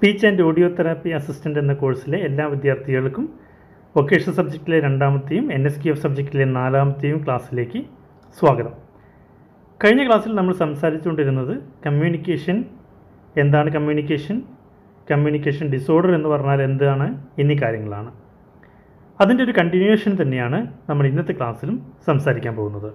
Speech and audio therapy assistant എന്ന കോഴ്സിലെ എല്ലാ വിദ്യാർത്ഥികൾക്കും വൊക്കേഷണൽ സബ്ജക്റ്റിലെ രണ്ടാമത്തെയും എൻ എസ് ക്യു എഫ് സബ്ജക്റ്റിലെ നാലാമത്തെയും ക്ലാസ്സിലേക്ക് സ്വാഗതം കഴിഞ്ഞ ക്ലാസ്സിൽ നമ്മൾ സംസാരിച്ചുകൊണ്ടിരുന്നത് കമ്മ്യൂണിക്കേഷൻ എന്താണ് കമ്മ്യൂണിക്കേഷൻ കമ്മ്യൂണിക്കേഷൻ ഡിസോർഡർ എന്ന് പറഞ്ഞാൽ എന്താണ് എന്നീ കാര്യങ്ങളാണ് അതിൻ്റെ ഒരു കണ്ടിന്യൂവേഷൻ തന്നെയാണ് നമ്മൾ ഇന്നത്തെ ക്ലാസ്സിലും സംസാരിക്കാൻ പോകുന്നത്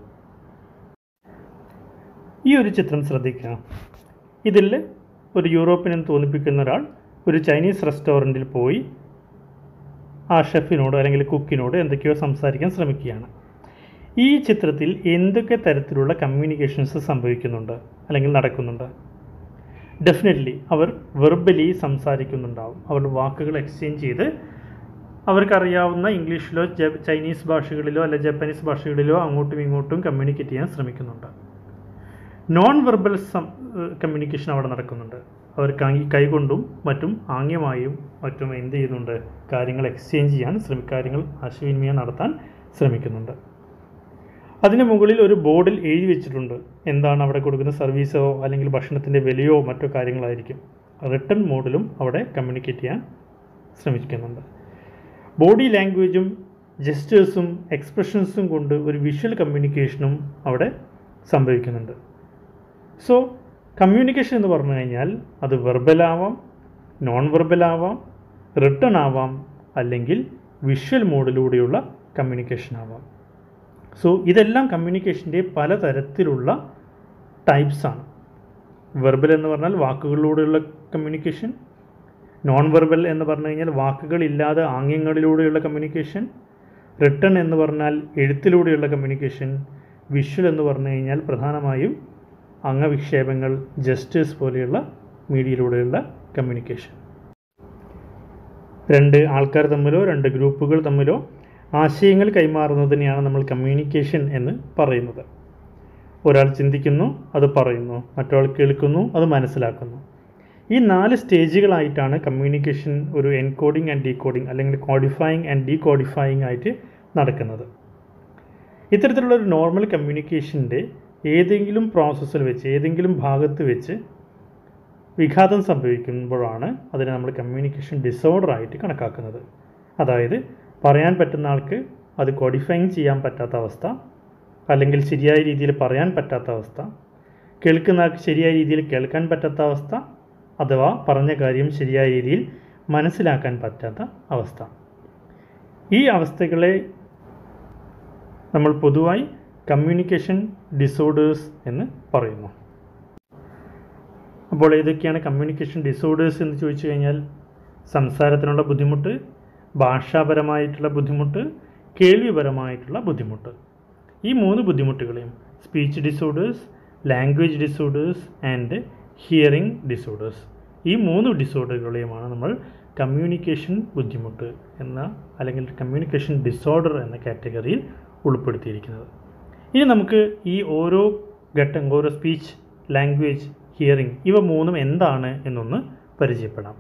ഈ ഒരു ചിത്രം ശ്രദ്ധിക്കുക ഇതിൽ ഒരു യൂറോപ്യൻ തോന്നിപ്പിക്കുന്ന ഒരാൾ ഒരു ചൈനീസ് റെസ്റ്റോറൻറ്റിൽ പോയി ആ ഷെഫിനോട് അല്ലെങ്കിൽ കുക്കിനോട് എന്തൊക്കെയോ സംസാരിക്കാൻ ശ്രമിക്കുകയാണ് ഈ ചിത്രത്തിൽ എന്തൊക്കെ തരത്തിലുള്ള കമ്മ്യൂണിക്കേഷൻസ് സംഭവിക്കുന്നുണ്ട് അല്ലെങ്കിൽ നടക്കുന്നുണ്ട് ഡെഫിനറ്റ്ലി അവർ വെർബലി സംസാരിക്കുന്നുണ്ടാവും അവർ വാക്കുകൾ എക്സ്ചേഞ്ച് ചെയ്ത് അവർക്കറിയാവുന്ന ഇംഗ്ലീഷിലോ ജ- ചൈനീസ് ഭാഷകളിലോ അല്ലെ ജപ്പാനീസ് ഭാഷകളിലോ അങ്ങോട്ടും ഇങ്ങോട്ടും കമ്മ്യൂണിക്കേറ്റ് ചെയ്യാൻ ശ്രമിക്കുന്നുണ്ട് നോൺ വെർബൽ സം കമ്മ്യൂണിക്കേഷൻ അവിടെ നടക്കുന്നുണ്ട് അവർ കൈ കൈകൊണ്ടും മറ്റും ആംഗ്യമായും മറ്റും എന്ത് ചെയ്യുന്നുണ്ട് കാര്യങ്ങൾ എക്സ്ചേഞ്ച് ചെയ്യാൻ ശ്രമി കാര്യങ്ങൾ ആശയവിനിമയം നടത്താൻ ശ്രമിക്കുന്നുണ്ട് അതിന് മുകളിൽ ഒരു ബോർഡിൽ എഴുതി വെച്ചിട്ടുണ്ട് എന്താണ് അവിടെ കൊടുക്കുന്ന സർവീസോ അല്ലെങ്കിൽ ഭക്ഷണത്തിൻ്റെ വിലയോ മറ്റോ കാര്യങ്ങളായിരിക്കും റിട്ടൺ മോഡിലും അവിടെ കമ്മ്യൂണിക്കേറ്റ് ചെയ്യാൻ ശ്രമിക്കുന്നുണ്ട് ബോഡി ലാംഗ്വേജും ജസ്റ്റേഴ്സും എക്സ്പ്രഷൻസും കൊണ്ട് ഒരു വിഷ്വൽ കമ്മ്യൂണിക്കേഷനും അവിടെ സംഭവിക്കുന്നുണ്ട് സോ കമ്മ്യൂണിക്കേഷൻ എന്ന് പറഞ്ഞു കഴിഞ്ഞാൽ അത് വെർബലാവാം നോൺ വെർബലാവാം റിട്ടൺ ആവാം അല്ലെങ്കിൽ വിഷ്വൽ മോഡിലൂടെയുള്ള കമ്മ്യൂണിക്കേഷൻ ആവാം സോ ഇതെല്ലാം കമ്മ്യൂണിക്കേഷൻ്റെ പലതരത്തിലുള്ള ടൈപ്സാണ് വെർബൽ എന്ന് പറഞ്ഞാൽ വാക്കുകളിലൂടെയുള്ള കമ്മ്യൂണിക്കേഷൻ നോൺ വെർബൽ എന്ന് പറഞ്ഞു കഴിഞ്ഞാൽ വാക്കുകളില്ലാതെ ആംഗ്യങ്ങളിലൂടെയുള്ള കമ്മ്യൂണിക്കേഷൻ റിട്ടൺ എന്ന് പറഞ്ഞാൽ എഴുത്തിലൂടെയുള്ള കമ്മ്യൂണിക്കേഷൻ വിഷ്വൽ എന്ന് പറഞ്ഞു കഴിഞ്ഞാൽ പ്രധാനമായും അംഗവിക്ഷേപങ്ങൾ ജസ്റ്റേഴ്സ് പോലെയുള്ള മീഡിയയിലൂടെയുള്ള കമ്മ്യൂണിക്കേഷൻ രണ്ട് ആൾക്കാർ തമ്മിലോ രണ്ട് ഗ്രൂപ്പുകൾ തമ്മിലോ ആശയങ്ങൾ കൈമാറുന്നതിനെയാണ് നമ്മൾ കമ്മ്യൂണിക്കേഷൻ എന്ന് പറയുന്നത് ഒരാൾ ചിന്തിക്കുന്നു അത് പറയുന്നു മറ്റൊരാൾ കേൾക്കുന്നു അത് മനസ്സിലാക്കുന്നു ഈ നാല് സ്റ്റേജുകളായിട്ടാണ് കമ്മ്യൂണിക്കേഷൻ ഒരു എൻകോഡിംഗ് ആൻഡ് ഡീകോഡിംഗ് അല്ലെങ്കിൽ കോഡിഫൈയിങ് ആൻഡ് ഡീകോഡിഫൈയിങ് ആയിട്ട് നടക്കുന്നത് ഇത്തരത്തിലുള്ള ഒരു നോർമൽ കമ്മ്യൂണിക്കേഷൻ്റെ ഏതെങ്കിലും പ്രോസസ്സിൽ വെച്ച് ഏതെങ്കിലും ഭാഗത്ത് വെച്ച് വിഘാതം സംഭവിക്കുമ്പോഴാണ് അതിനെ നമ്മൾ കമ്മ്യൂണിക്കേഷൻ ഡിസോർഡർ ആയിട്ട് കണക്കാക്കുന്നത് അതായത് പറയാൻ പറ്റുന്ന ആൾക്ക് അത് കോഡിഫൈങ് ചെയ്യാൻ പറ്റാത്ത അവസ്ഥ അല്ലെങ്കിൽ ശരിയായ രീതിയിൽ പറയാൻ പറ്റാത്ത അവസ്ഥ കേൾക്കുന്ന ആൾക്ക് ശരിയായ രീതിയിൽ കേൾക്കാൻ പറ്റാത്ത അവസ്ഥ അഥവാ പറഞ്ഞ കാര്യം ശരിയായ രീതിയിൽ മനസ്സിലാക്കാൻ പറ്റാത്ത അവസ്ഥ ഈ അവസ്ഥകളെ നമ്മൾ പൊതുവായി കമ്മ്യൂണിക്കേഷൻ ഡിസോർഡേഴ്സ് എന്ന് പറയുന്നു അപ്പോൾ ഏതൊക്കെയാണ് കമ്മ്യൂണിക്കേഷൻ ഡിസോർഡേഴ്സ് എന്ന് ചോദിച്ചു കഴിഞ്ഞാൽ സംസാരത്തിനുള്ള ബുദ്ധിമുട്ട് ഭാഷാപരമായിട്ടുള്ള ബുദ്ധിമുട്ട് കേൾവിപരമായിട്ടുള്ള ബുദ്ധിമുട്ട് ഈ മൂന്ന് ബുദ്ധിമുട്ടുകളെയും speech disorders language disorders and hearing disorders ഈ മൂന്ന് ഡിസോർഡറുകളെയുമാണ് നമ്മൾ കമ്മ്യൂണിക്കേഷൻ ബുദ്ധിമുട്ട് എന്ന അല്ലെങ്കിൽ കമ്മ്യൂണിക്കേഷൻ ഡിസോർഡർ എന്ന കാറ്റഗറിയിൽ ഉൾപ്പെടുത്തിയിരിക്കുന്നത് ഇനി നമുക്ക് ഈ ഓരോ ഘട്ടം ഓരോ സ്പീച്ച് ലാംഗ്വേജ് ഹിയറിംഗ് ഇവ മൂന്നും എന്താണ് എന്നൊന്ന് പരിചയപ്പെടാം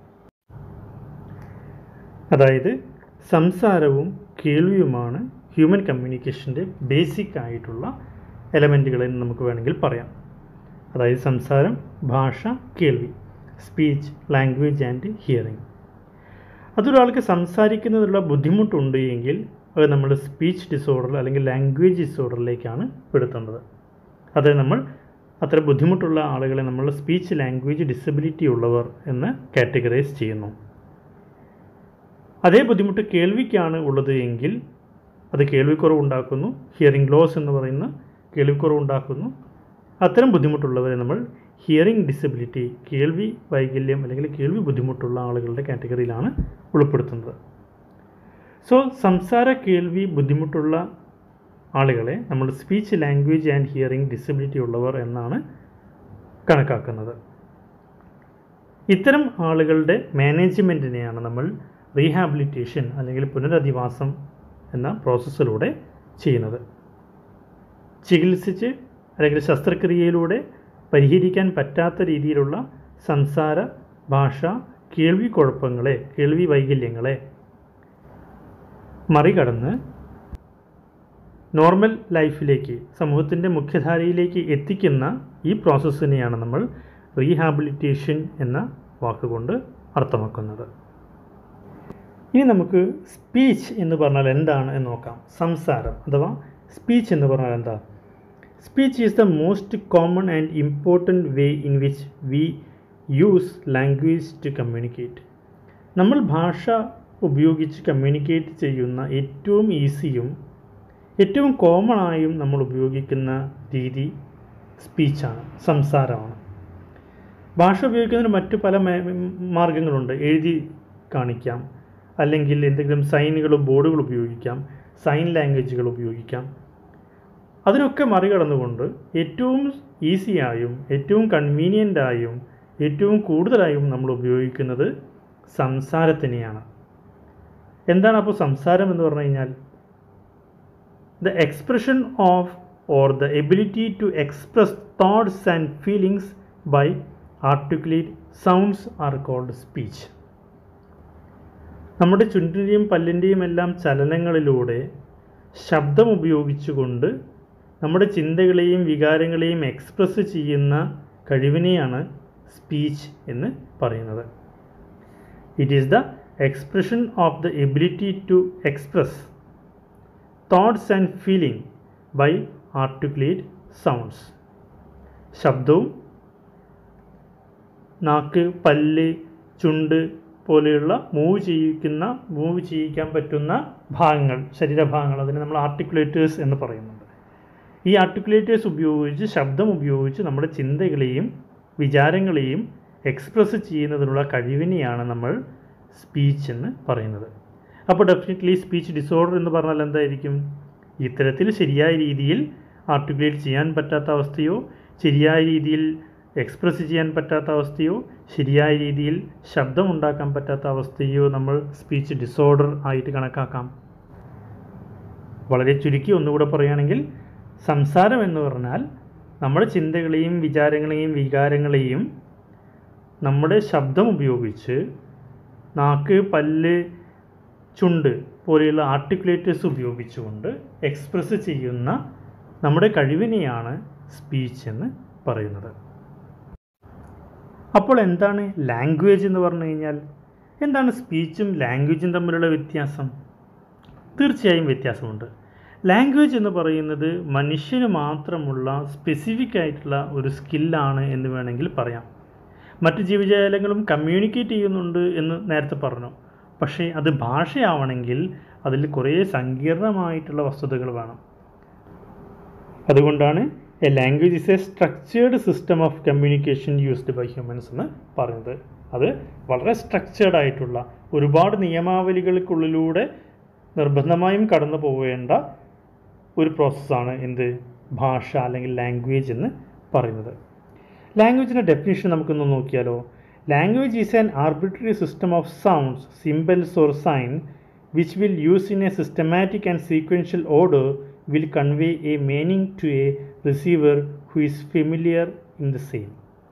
അതായത് സംസാരവും കേൾവിയുമാണ് ഹ്യൂമൻ കമ്മ്യൂണിക്കേഷൻ്റെ ബേസിക് ആയിട്ടുള്ള എലമെൻറ്റുകൾ എന്ന് നമുക്ക് വേണമെങ്കിൽ പറയാം അതായത് സംസാരം ഭാഷ കേൾവി സ്പീച്ച് ലാംഗ്വേജ് ആൻഡ് ഹിയറിംഗ് അതൊരാൾക്ക് സംസാരിക്കുന്നതിലുള്ള ബുദ്ധിമുട്ടുണ്ട് എങ്കിൽ അത് നമ്മൾ സ്പീച്ച് ഡിസോർഡർ അല്ലെങ്കിൽ ലാംഗ്വേജ് ഡിസോർഡറിലേക്കാണ് പെടുത്തേണ്ടത് അത് നമ്മൾ അത്ര ബുദ്ധിമുട്ടുള്ള ആളുകളെ നമ്മൾ സ്പീച്ച് ലാംഗ്വേജ് ഡിസബിലിറ്റി ഉള്ളവർ എന്ന് കാറ്റഗറൈസ് ചെയ്യുന്നു അതേ ബുദ്ധിമുട്ട് കേൾവിക്കാണ് ഉള്ളത് എങ്കിൽ അത് കേൾവിക്കുറവ് ഉണ്ടാക്കുന്നു ഹിയറിംഗ് ലോസ് എന്ന് പറയുന്ന കേൾവിക്കുറവ് ഉണ്ടാക്കുന്നു അത്തരം ബുദ്ധിമുട്ടുള്ളവരെ നമ്മൾ ഹിയറിംഗ് ഡിസബിലിറ്റി കേൾവി വൈകല്യം അല്ലെങ്കിൽ കേൾവി ബുദ്ധിമുട്ടുള്ള ആളുകളുടെ കാറ്റഗറിയിലാണ് ഉൾപ്പെടുത്തുന്നത് സോ സംസാര കേൾവി ബുദ്ധിമുട്ടുള്ള ആളുകളെ നമ്മൾ speech language and hearing disability ഉള്ളവർ എന്നാണ് കണക്കാക്കുന്നത് ഇത്തരം ആളുകളുടെ മാനേജ്മെൻറ്റിനെയാണ് നമ്മൾ റീഹാബിലിറ്റേഷൻ അല്ലെങ്കിൽ പുനരധിവാസം എന്ന പ്രോസസ്സിലൂടെ ചെയ്യുന്നത് ചികിത്സിച്ച് അല്ലെങ്കിൽ ശസ്ത്രക്രിയയിലൂടെ പരിഹരിക്കാൻ പറ്റാത്ത രീതിയിലുള്ള സംസാര ഭാഷ കേൾവി കുഴപ്പങ്ങളെ കേൾവി വൈകല്യങ്ങളെ മറികടന്ന് നോർമൽ ലൈഫിലേക്ക് സമൂഹത്തിൻ്റെ മുഖ്യധാരയിലേക്ക് എത്തിക്കുന്ന ഈ പ്രോസസ്സിനെയാണ് നമ്മൾ റീഹാബിലിറ്റേഷൻ എന്ന വാക്കുകൊണ്ട് അർത്ഥമാക്കുന്നത് ഇനി നമുക്ക് സ്പീച്ച് എന്ന് പറഞ്ഞാൽ എന്താണ് എന്ന് നോക്കാം സംസാരം അഥവാ സ്പീച്ച് എന്ന് പറഞ്ഞാൽ എന്താ speech is the most common and important way in which we use language to communicate നമ്മൾ ഭാഷ ഉപയോഗിച്ച് കമ്മ്യൂണിക്കേറ്റ് ചെയ്യുന്ന ഏറ്റവും ഈസിയും ഏറ്റവും കോമൺ ആയും നമ്മൾ ഉപയോഗിക്കുന്ന രീതി സ്പീച്ചാണ് സംസാരമാണ് ഭാഷ ഉപയോഗിക്കുന്നതിന് മറ്റു പല മേ- മാർഗങ്ങളുണ്ട് എഴുതി കാണിക്കാം അല്ലെങ്കിൽ എന്തെങ്കിലും സൈനുകളും ബോർഡുകൾ ഉപയോഗിക്കാം സൈൻ ലാംഗ്വേജുകൾ ഉപയോഗിക്കാം അതിനൊക്കെ മറികടന്നുകൊണ്ട് ഏറ്റവും ഈസിയായും ഏറ്റവും കൺവീനിയൻ്റായും ഏറ്റവും കൂടുതലായും നമ്മൾ ഉപയോഗിക്കുന്നത് സംസാരത്തിനെയാണ് എന്താണ് അപ്പോൾ സംസാരം എന്ന് പറഞ്ഞു കഴിഞ്ഞാൽ the expression of or the ability to express thoughts and feelings by articulate sounds are called speech നമ്മുടെ ചുണ്ടിൻ്റെയും പല്ലിൻ്റെയും എല്ലാം ചലനങ്ങളിലൂടെ ശബ്ദം ഉപയോഗിച്ചുകൊണ്ട് നമ്മുടെ ചിന്തകളെയും വികാരങ്ങളെയും എക്സ്പ്രസ് ചെയ്യുന്ന കഴിവിനെയാണ് സ്പീച്ച് എന്ന് പറയുന്നത് it is the expression of the ability to express thoughts and feeling by articulate sounds ശബ്ദവും നാക്ക് പല്ല് ചുണ്ട് പോലെയുള്ള മൂവ് ചെയ്യിക്കുന്ന മൂവ് ചെയ്യിക്കാൻ പറ്റുന്ന ഭാഗങ്ങൾ ശരീരഭാഗങ്ങൾ അതിനെ നമ്മൾ ആർട്ടിക്കുലേറ്റേഴ്സ് എന്ന് പറയുന്നുണ്ട് ഈ ആർട്ടിക്കുലേറ്റേഴ്സ് ഉപയോഗിച്ച് ശബ്ദം ഉപയോഗിച്ച് നമ്മുടെ ചിന്തകളെയും വിചാരങ്ങളെയും എക്സ്പ്രസ് ചെയ്യുന്നതിനുള്ള കഴിവിനെയാണ് നമ്മൾ സ്പീച്ച് എന്ന് പറയുന്നത് അപ്പോൾ ഡെഫിനറ്റ്ലി സ്പീച്ച് ഡിസോർഡർ എന്ന് പറഞ്ഞാൽ എന്തായിരിക്കും ഇത്തരത്തിൽ ശരിയായ രീതിയിൽ ആർട്ടിക്കുലേറ്റ് ചെയ്യാൻ പറ്റാത്ത അവസ്ഥയോ ശരിയായ രീതിയിൽ എക്സ്പ്രസ് ചെയ്യാൻ പറ്റാത്ത അവസ്ഥയോ ശരിയായ രീതിയിൽ ശബ്ദം ഉണ്ടാക്കാൻ പറ്റാത്ത അവസ്ഥയോ നമ്മൾ സ്പീച്ച് ഡിസോർഡർ ആയിട്ട് കണക്കാക്കാം വളരെ ചുരുക്കി ഒന്നുകൂടെ പറയുകയാണെങ്കിൽ സംസാരം എന്ന് പറഞ്ഞാൽ നമ്മുടെ ചിന്തകളെയും വിചാരങ്ങളെയും വികാരങ്ങളെയും നമ്മുടെ ശബ്ദം ഉപയോഗിച്ച് നാക്ക് പല്ല് ചുണ്ട് പോലെയുള്ള ആർട്ടിക്കുലേറ്റേഴ്സ് ഉപയോഗിച്ചുകൊണ്ട് എക്സ്പ്രസ് ചെയ്യുന്ന നമ്മുടെ കഴിവിനെയാണ് സ്പീച്ച് എന്ന് പറയുന്നത് അപ്പോൾ എന്താണ് ലാംഗ്വേജ് എന്ന് പറഞ്ഞു കഴിഞ്ഞാൽ എന്താണ് സ്പീച്ചും ലാംഗ്വേജും തമ്മിലുള്ള വ്യത്യാസം തീർച്ചയായും വ്യത്യാസമുണ്ട് ലാംഗ്വേജ് എന്ന് പറയുന്നത് മനുഷ്യന് മാത്രമുള്ള സ്പെസിഫിക് ആയിട്ടുള്ള ഒരു സ്കില്ലാണ് എന്ന് വേണമെങ്കിൽ പറയാം മറ്റ് ജീവജാലങ്ങളും കമ്മ്യൂണിക്കേറ്റ് ചെയ്യുന്നുണ്ട് എന്ന് നേരത്തെ പറഞ്ഞു പക്ഷേ അത് ഭാഷയാവണമെങ്കിൽ അതിൽ കുറേ സങ്കീർണമായിട്ടുള്ള വസ്തുതകൾ വേണം അതുകൊണ്ടാണ് a language is a structured system of communication used by humans എന്ന് പറയുന്നത് അത് വളരെ സ്ട്രക്ചേർഡ് ആയിട്ടുള്ള ഒരുപാട് നിയമാവലികൾക്കുള്ളിലൂടെ നിർബന്ധമായും കടന്നു പോവേണ്ട ഒരു പ്രോസസ്സാണ് എന്ത് ഭാഷ അല്ലെങ്കിൽ ലാംഗ്വേജ് എന്ന് പറയുന്നത് ലാംഗ്വേജിൻ്റെ ഡെഫിനേഷൻ നമുക്കൊന്ന് നോക്കിയാലോ language is an arbitrary system of sounds symbols or sign which will use in a systematic and sequential order will convey a meaning to a receiver who is familiar in the same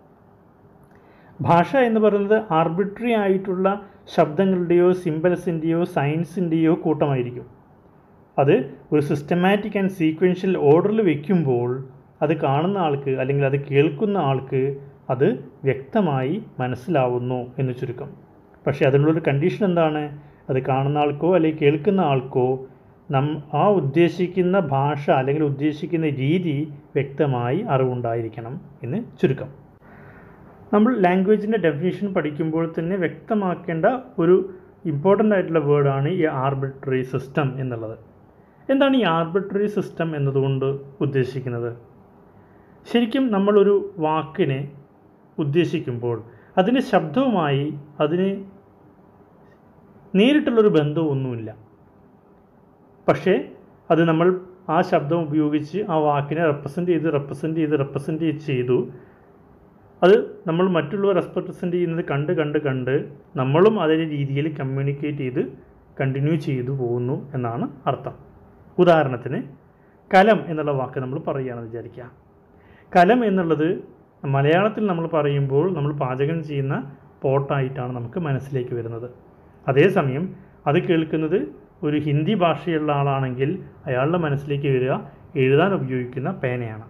ഭാഷ എന്ന് പറയുന്നത് arbitrary ആയിട്ടുള്ള ശബ്ദങ്ങളുടെയോ സിംബൽസിൻ്റെയോ സയൻസിൻ്റെയോ കൂട്ടമായിരിക്കും അത് ഒരു systematic and sequential ഓർഡറിൽ വെക്കുമ്പോൾ അത് കാണുന്ന ആൾക്ക് അല്ലെങ്കിൽ അത് കേൾക്കുന്ന ആൾക്ക് അത് വ്യക്തമായി മനസ്സിലാവുന്നു എന്ന് ചുരുക്കം പക്ഷേ അതിനുള്ളൊരു കണ്ടീഷൻ എന്താണ് അത് കാണുന്ന ആൾക്കോ അല്ലെങ്കിൽ കേൾക്കുന്ന ആൾക്കോ നം ആ ഉദ്ദേശിക്കുന്ന ഭാഷ അല്ലെങ്കിൽ ഉദ്ദേശിക്കുന്ന രീതി വ്യക്തമായി അറിവുണ്ടായിരിക്കണം എന്ന് ചുരുക്കം നമ്മൾ ലാംഗ്വേജിൻ്റെ ഡെഫിനേഷൻ പഠിക്കുമ്പോൾ തന്നെ വ്യക്തമാക്കേണ്ട ഒരു ഇമ്പോർട്ടൻ്റ് ആയിട്ടുള്ള വേർഡാണ് ഈ ആർബിട്രറി സിസ്റ്റം എന്നുള്ളത് എന്താണ് ഈ ആർബിട്രറി സിസ്റ്റം എന്നതുകൊണ്ട് ഉദ്ദേശിക്കുന്നത് ശരിക്കും നമ്മളൊരു വാക്കിനെ ഉദ്ദേശിക്കുമ്പോൾ അതിൻ്റെ ശബ്ദവുമായി അതിന് നേരിട്ടുള്ളൊരു ബന്ധമൊന്നുമില്ല പക്ഷേ അത് നമ്മൾ ആ ശബ്ദം ഉപയോഗിച്ച് ആ വാക്കിനെ റെപ്രസെൻ്റ് ചെയ്ത് റെപ്രസെൻ്റ് ചെയ്ത് റെപ്രസെൻ്റ് ചെയ്തു അത് നമ്മൾ മറ്റുള്ളവർ റെപ്രസെൻ്റ് ചെയ്യുന്നത് കണ്ട് കണ്ട് കണ്ട് നമ്മളും അതേ രീതിയിൽ കമ്മ്യൂണിക്കേറ്റ് ചെയ്ത് കണ്ടിന്യൂ ചെയ്തു പോകുന്നു എന്നാണ് അർത്ഥം ഉദാഹരണത്തിന് കലം എന്നുള്ള വാക്ക് നമ്മൾ പറയുകയാണെന്ന് വിചാരിക്കുക കലം എന്നുള്ളത് മലയാളത്തിൽ നമ്മൾ പറയുമ്പോൾ നമ്മൾ പാചകം ചെയ്യുന്ന പോട്ടായിട്ടാണ് നമുക്ക് മനസ്സിലേക്ക് വരുന്നത് അതേസമയം അത് കേൾക്കുന്നത് ഒരു ഹിന്ദി ഭാഷയുള്ള ആളാണെങ്കിൽ അയാളുടെ മനസ്സിലേക്ക് വരിക എഴുതാൻ ഉപയോഗിക്കുന്ന പേനയാണ്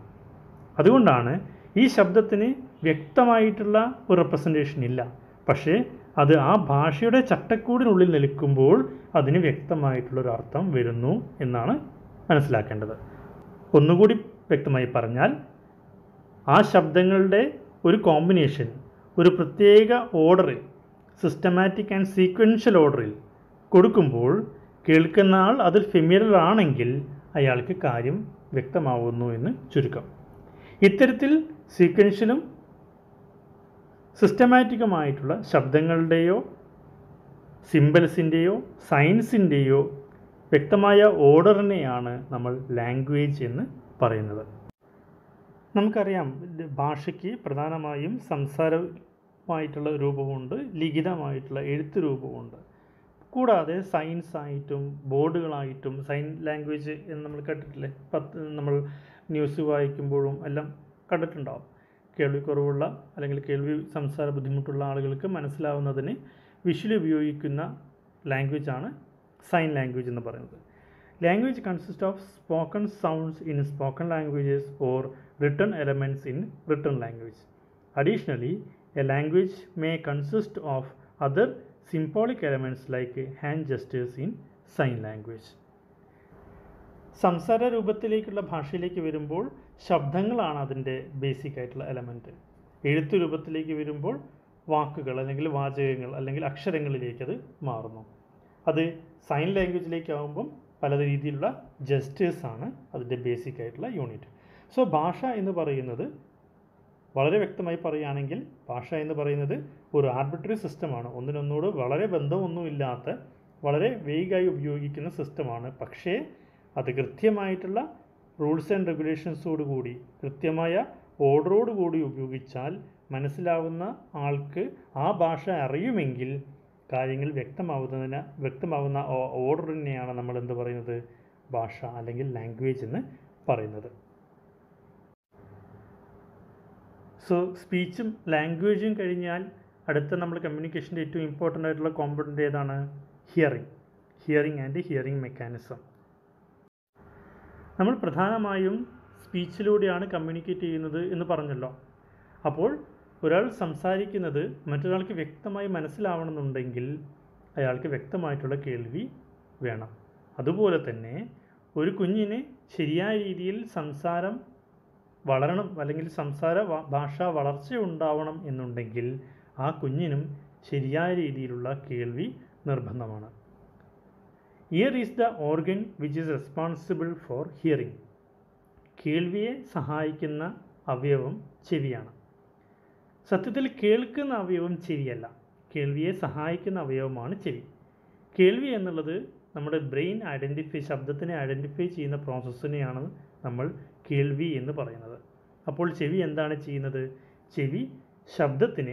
അതുകൊണ്ടാണ് ഈ ശബ്ദത്തിന് വ്യക്തമായിട്ടുള്ള ഒരു റെപ്രസെൻറ്റേഷൻ ഇല്ല പക്ഷേ അത് ആ ഭാഷയുടെ ചട്ടക്കൂടിനുള്ളിൽ നിൽക്കുമ്പോൾ അതിന് വ്യക്തമായിട്ടുള്ളൊരു അർത്ഥം വരുന്നു എന്നാണ് മനസ്സിലാക്കേണ്ടത് ഒന്നുകൂടി വ്യക്തമായി പറഞ്ഞാൽ ആ ശബ്ദങ്ങളുടെ ഒരു കോമ്പിനേഷൻ ഒരു പ്രത്യേക ഓർഡറിൽ സിസ്റ്റമാറ്റിക് ആൻഡ് സീക്വൻഷ്യൽ ഓർഡറിൽ കൊടുക്കുമ്പോൾ കേൾക്കുന്ന ആൾ അതിൽ ഫെമിലർ ആണെങ്കിൽ അയാൾക്ക് കാര്യം വ്യക്തമാവുന്നു എന്ന് ചുരുക്കം ഇത്തരത്തിൽ സീക്വൻഷ്യലും സിസ്റ്റമാറ്റിക്കുമായിട്ടുള്ള ശബ്ദങ്ങളുടെയോ സിമ്പിൾസിൻ്റെയോ സയൻസിൻ്റെയോ വ്യക്തമായ ഓർഡറിനെയാണ് നമ്മൾ ലാംഗ്വേജ് എന്ന് പറയുന്നത് നമുക്കറിയാം ഇത് ഭാഷയ്ക്ക് പ്രധാനമായും സംസാരമായിട്ടുള്ള രൂപമുണ്ട് ലിഖിതമായിട്ടുള്ള എഴുത്ത് രൂപമുണ്ട് കൂടാതെ സയൻസ് ആയിട്ടും ബോർഡുകളായിട്ടും സൈൻ ലാംഗ്വേജ് എന്ന് നമ്മൾ കേട്ടിട്ടില്ലേ പത്ത് നമ്മൾ ന്യൂസ് വായിക്കുമ്പോഴും എല്ലാം കണ്ടിട്ടുണ്ടാവും കേൾവിക്കുറവുള്ള അല്ലെങ്കിൽ കേൾവി സംസാര ബുദ്ധിമുട്ടുള്ള ആളുകൾക്ക് മനസ്സിലാവുന്നതിന് വിഷ്വലി ഉപയോഗിക്കുന്ന ലാംഗ്വേജാണ് സൈൻ ലാംഗ്വേജ് എന്ന് പറയുന്നത് language consist of spoken sounds in spoken languages or written elements in written language additionally a language may consist of other symbolic elements like hand gestures in sign language. സംസാര രൂപത്തിലേക്കുള്ള ഭാഷയിലേക്ക് വരുമ്പോൾ ശബ്ദങ്ങളാണ് അതിൻ്റെ basic ആയിട്ടുള്ള element എഴുത്ത് രൂപത്തിലേക്ക് വരുമ്പോൾ വാക്കുകൾ അല്ലെങ്കിൽ വാചകങ്ങൾ അല്ലെങ്കിൽ അക്ഷരങ്ങളിലേക്ക് അത് മാറുന്നു അത് സൈൻ ലാംഗ്വേജിലേക്ക് ആകുമ്പം പല രീതിയിലുള്ള ജസ്റ്റേഴ്സാണ് അതിൻ്റെ ബേസിക് ആയിട്ടുള്ള യൂണിറ്റ് സോ ഭാഷ എന്ന് പറയുന്നത് വളരെ വ്യക്തമായി പറയുകയാണെങ്കിൽ ഭാഷ എന്ന് പറയുന്നത് ഒരു ആർബിട്രറി സിസ്റ്റമാണ് ഒന്നിനൊന്നോട് വളരെ ബന്ധമൊന്നുമില്ലാത്ത വളരെ വേഗമായി ഉപയോഗിക്കുന്ന സിസ്റ്റമാണ് പക്ഷേ അത് കൃത്യമായിട്ടുള്ള റൂൾസ് ആൻഡ് റെഗുലേഷൻസോട് കൂടി കൃത്യമായ ഓർഡറോട് കൂടി ഉപയോഗിച്ചാൽ മനസ്സിലാവുന്ന ആൾക്ക് ആ ഭാഷ അറിയുമെങ്കിൽ കാര്യങ്ങൾ വ്യക്തമാവുന്നതിന് വ്യക്തമാവുന്ന ഓർഡറിനെയാണ് നമ്മൾ എന്ത് പറയുന്നത് ഭാഷ അല്ലെങ്കിൽ ലാംഗ്വേജ് എന്ന് പറയുന്നത് സോ സ്പീച്ചും ലാംഗ്വേജും കഴിഞ്ഞാൽ അടുത്ത നമ്മൾ കമ്മ്യൂണിക്കേഷൻ്റെ ഏറ്റവും ഇമ്പോർട്ടൻ്റ് ആയിട്ടുള്ള കോമ്പണൻ്റ് ഏതാണ് hearing hearing and hearing mechanism നമ്മൾ പ്രധാനമായും സ്പീച്ചിലൂടെയാണ് കമ്മ്യൂണിക്കേറ്റ് ചെയ്യുന്നത് എന്ന് പറഞ്ഞല്ലോ അപ്പോൾ ഒരാൾ സംസാരിക്കുന്നത് മറ്റൊരാൾക്ക് വ്യക്തമായി മനസ്സിലാവണമെന്നുണ്ടെങ്കിൽ അയാൾക്ക് വ്യക്തമായിട്ടുള്ള കേൾവി വേണം അതുപോലെ തന്നെ ഒരു കുഞ്ഞിന് ശരിയായ രീതിയിൽ സംസാരം വളരണം അല്ലെങ്കിൽ സംസാര ഭാഷ വളർച്ച ഉണ്ടാവണം എന്നുണ്ടെങ്കിൽ ആ കുഞ്ഞിനും ശരിയായ രീതിയിലുള്ള കേൾവി നിർബന്ധമാണ് ear is the organ which is responsible for hearing കേൾവിയെ സഹായിക്കുന്ന അവയവം ചെവിയാണ് സത്യത്തിൽ കേൾക്കുന്ന അവയവം ചെവിയല്ല കേൾവിയെ സഹായിക്കുന്ന അവയവമാണ് ചെവി കേൾവി എന്നുള്ളത് നമ്മുടെ ബ്രെയിൻ ഐഡൻറ്റിഫൈ ശബ്ദത്തിനെ ഐഡൻറ്റിഫൈ ചെയ്യുന്ന പ്രോസസ്സിനെയാണ് നമ്മൾ കേൾവി എന്ന് പറയുന്നത് അപ്പോൾ ചെവി എന്താണ് ചെയ്യുന്നത് ചെവി ശബ്ദത്തിനെ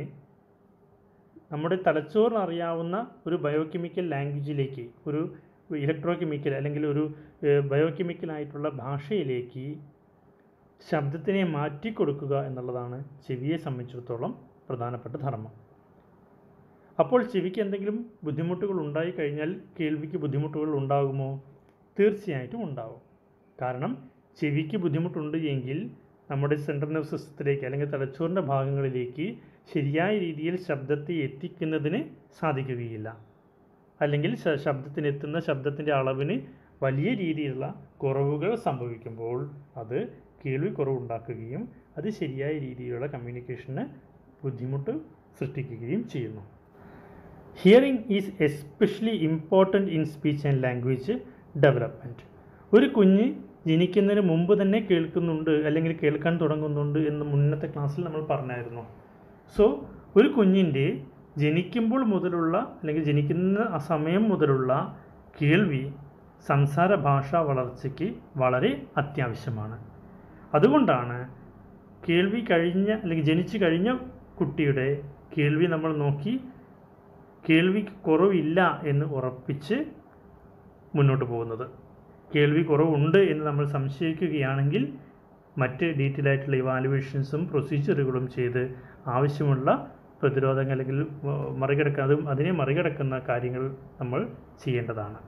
നമ്മുടെ തലച്ചോറിന് അറിയാവുന്ന ഒരു ബയോകെമിക്കൽ ലാംഗ്വേജിലേക്ക് ഒരു ഇലക്ട്രോ കെമിക്കൽ അല്ലെങ്കിൽ ഒരു ബയോകെമിക്കൽ ആയിട്ടുള്ള ഭാഷയിലേക്ക് ശബ്ദത്തിനെ മാറ്റിക്കൊടുക്കുക എന്നുള്ളതാണ് ചെവിയെ സംബന്ധിച്ചിടത്തോളം പ്രധാനപ്പെട്ട ധർമ്മം അപ്പോൾ ചെവിക്ക് എന്തെങ്കിലും ബുദ്ധിമുട്ടുകൾ ഉണ്ടായി കഴിഞ്ഞാൽ കേൾവിക്ക് ബുദ്ധിമുട്ടുകൾ ഉണ്ടാകുമോ തീർച്ചയായിട്ടും ഉണ്ടാകും കാരണം ചെവിക്ക് ബുദ്ധിമുട്ടുണ്ട് എങ്കിൽ നമ്മുടെ സെൻട്രൽ നെർവ് സിസ്റ്റത്തിലേക്ക് അല്ലെങ്കിൽ തലച്ചോറിൻ്റെ ഭാഗങ്ങളിലേക്ക് ശരിയായ രീതിയിൽ ശബ്ദത്തെ എത്തിക്കുന്നതിന് സാധിക്കുകയില്ല അല്ലെങ്കിൽ ശബ്ദത്തിന് എത്തുന്ന ശബ്ദത്തിൻ്റെ അളവിന് വലിയ രീതിയിലുള്ള കുറവുകൾ സംഭവിക്കുമ്പോൾ അത് കേൾവി കുറവുണ്ടാക്കുകയും അത് ശരിയായ രീതിയിലുള്ള കമ്മ്യൂണിക്കേഷന് ബുദ്ധിമുട്ട് സൃഷ്ടിക്കുകയും ചെയ്യുന്നു hearing is especially important in speech and language development ഒരു കുഞ്ഞ് ജനിക്കുന്നതിന് മുമ്പ് തന്നെ കേൾക്കുന്നുണ്ട് അല്ലെങ്കിൽ കേൾക്കാൻ തുടങ്ങുന്നുണ്ട് എന്ന് മുന്നത്തെ ക്ലാസ്സിൽ നമ്മൾ പറഞ്ഞായിരുന്നു സോ ഒരു കുഞ്ഞിൻ്റെ ജനിക്കുമ്പോൾ മുതലുള്ള അല്ലെങ്കിൽ ജനിക്കുന്ന ആ സമയം മുതലുള്ള കേൾവി സംസാര ഭാഷാ വളർച്ചയ്ക്ക് വളരെ അത്യാവശ്യമാണ് അതുകൊണ്ടാണ് കേൾവി കഴിഞ്ഞ അല്ലെങ്കിൽ ജനിച്ചു കഴിഞ്ഞ കുട്ടിയുടെ കേൾവി നമ്മൾ നോക്കി കേൾവിക്ക് കുറവില്ല എന്ന് ഉറപ്പിച്ച് മുന്നോട്ട് പോകുന്നത് കേൾവി കുറവുണ്ട് എന്ന് നമ്മൾ സംശയിക്കുകയാണെങ്കിൽ മറ്റ് ഡീറ്റെയിൽ ആയിട്ടുള്ള ഇവാലുവേഷൻസും പ്രൊസീജിയറുകളും ചെയ്ത് ആവശ്യമുള്ള പ്രതിരോധങ്ങൾ അല്ലെങ്കിൽ മറികടക്കാൻ അതും അതിനെ മറികടക്കുന്ന കാര്യങ്ങൾ നമ്മൾ ചെയ്യേണ്ടതാണ്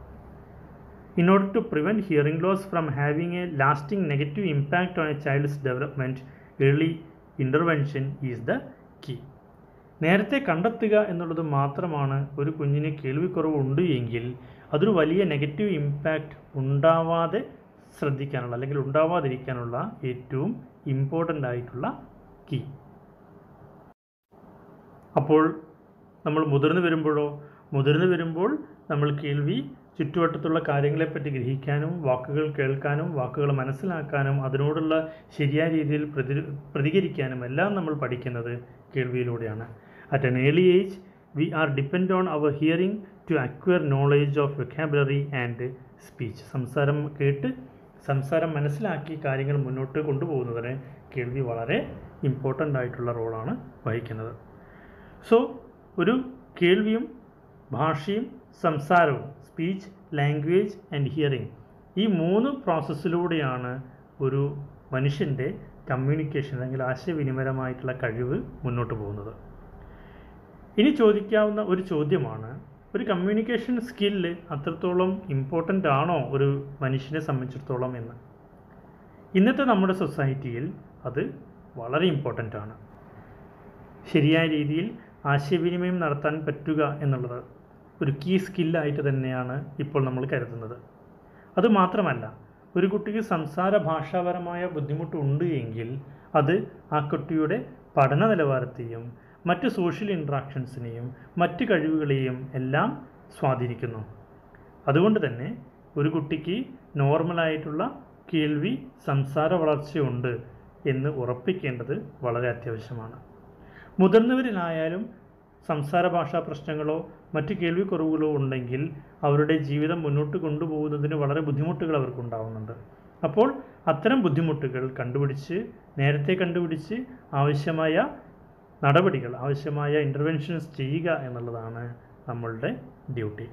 In order to prevent hearing loss from having a lasting negative impact on a child's development, early intervention is the key. നേരത്തെ കണ്ടെത്തുക എന്നുള്ളത് മാത്രമാണ് ഒരു കുഞ്ഞിന് കേൾവിക്കുറവുണ്ട് എങ്കിൽ അതൊരു വലിയ നെഗറ്റീവ് ഇമ്പാക്റ്റ് ഉണ്ടാവാതെ ശ്രദ്ധിക്കാനുള്ള അല്ലെങ്കിൽ ഉണ്ടാവാതിരിക്കാനുള്ള ഏറ്റവും ഇമ്പോർട്ടൻ്റ് ആയിട്ടുള്ള കീ അപ്പോൾ നമ്മൾ മുതിർന്നു വരുമ്പോഴോ മുതിർന്നു വരുമ്പോൾ നമ്മൾ കേൾവി ചുറ്റുവട്ടത്തുള്ള കാര്യങ്ങളെപ്പറ്റി ഗ്രഹിക്കാനും വാക്കുകൾ കേൾക്കാനും വാക്കുകൾ മനസ്സിലാക്കാനും അതിനോടുള്ള ശരിയായ രീതിയിൽ പ്രതി പ്രതികരിക്കാനും എല്ലാം നമ്മൾ പഠിക്കുന്നത് കേൾവിയിലൂടെയാണ് at an early age we are depend on our hearing to acquire knowledge of vocabulary and speech സംസാരം കേട്ട് സംസാരം മനസ്സിലാക്കി കാര്യങ്ങൾ മുന്നോട്ട് കൊണ്ടുപോകുന്നതിന് കേൾവി വളരെ ഇമ്പോർട്ടൻ്റ് ആയിട്ടുള്ള റോളാണ് വഹിക്കുന്നത് സോ ഒരു കേൾവിയും ഭാഷയും സംസാരവും സ്പീച്ച് ലാംഗ്വേജ് ആൻഡ് ഹിയറിംഗ് ഈ മൂന്ന് പ്രോസസ്സിലൂടെയാണ് ഒരു മനുഷ്യൻ്റെ കമ്മ്യൂണിക്കേഷൻ അല്ലെങ്കിൽ ആശയവിനിമയമായിട്ടുള്ള കഴിവ് മുന്നോട്ട് പോകുന്നത് ഇനി ചോദിക്കാവുന്ന ഒരു ചോദ്യമാണ് ഒരു കമ്മ്യൂണിക്കേഷൻ സ്കില്ല് അത്രത്തോളം ഇമ്പോർട്ടൻ്റ് ആണോ ഒരു മനുഷ്യനെ സംബന്ധിച്ചിടത്തോളം എന്ന് ഇന്നത്തെ നമ്മുടെ സൊസൈറ്റിയിൽ അത് വളരെ ഇമ്പോർട്ടൻ്റ് ആണ് ശരിയായ രീതിയിൽ ആശയവിനിമയം നടത്താൻ പറ്റുക എന്നുള്ളത് ഒരു കീ സ്കില്ലായിട്ട് തന്നെയാണ് ഇപ്പോൾ നമ്മൾ കരുതുന്നത് അതുമാത്രമല്ല ഒരു കുട്ടിക്ക് സംസാര ഭാഷാപരമായ ബുദ്ധിമുട്ടുണ്ട് എങ്കിൽ അത് ആ കുട്ടിയുടെ പഠന നിലവാരത്തെയും മറ്റ് സോഷ്യൽ ഇൻട്രാക്ഷൻസിനെയും മറ്റ് കഴിവുകളെയും എല്ലാം സ്വാധീനിക്കുന്നു അതുകൊണ്ട് തന്നെ ഒരു കുട്ടിക്ക് നോർമലായിട്ടുള്ള കേൾവി സംസാര വളർച്ചയുണ്ട് എന്ന് ഉറപ്പിക്കേണ്ടത് വളരെ അത്യാവശ്യമാണ് മുതിർന്നവരിലായാലും സംസാര ഭാഷാ പ്രശ്നങ്ങളോ മറ്റ് കേൾവിക്കുറവുകളോ ഉണ്ടെങ്കിൽ അവരുടെ ജീവിതം മുന്നോട്ട് കൊണ്ടുപോകുന്നതിന് വളരെ ബുദ്ധിമുട്ടുകൾ അവർക്കുണ്ടാവുന്നുണ്ട് അപ്പോൾ അത്തരം ബുദ്ധിമുട്ടുകൾ കണ്ടുപിടിച്ച് നേരത്തെ കണ്ടുപിടിച്ച് ആവശ്യമായ നടപടികൾ ആവശ്യമായ ഇൻ്റർവെൻഷൻസ് ചെയ്യുക എന്നുള്ളതാണ് നമ്മളുടെ ഡ്യൂട്ടി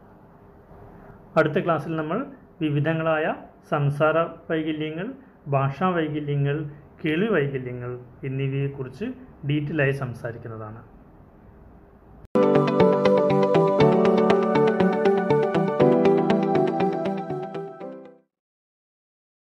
അടുത്ത ക്ലാസ്സിൽ നമ്മൾ വിവിധങ്ങളായ സംസാര വൈകല്യങ്ങൾ ഭാഷാ വൈകല്യങ്ങൾ കേൾവി വൈകല്യങ്ങൾ എന്നിവയെക്കുറിച്ച് ഡീറ്റെയിലായി സംസാരിക്കുന്നതാണ്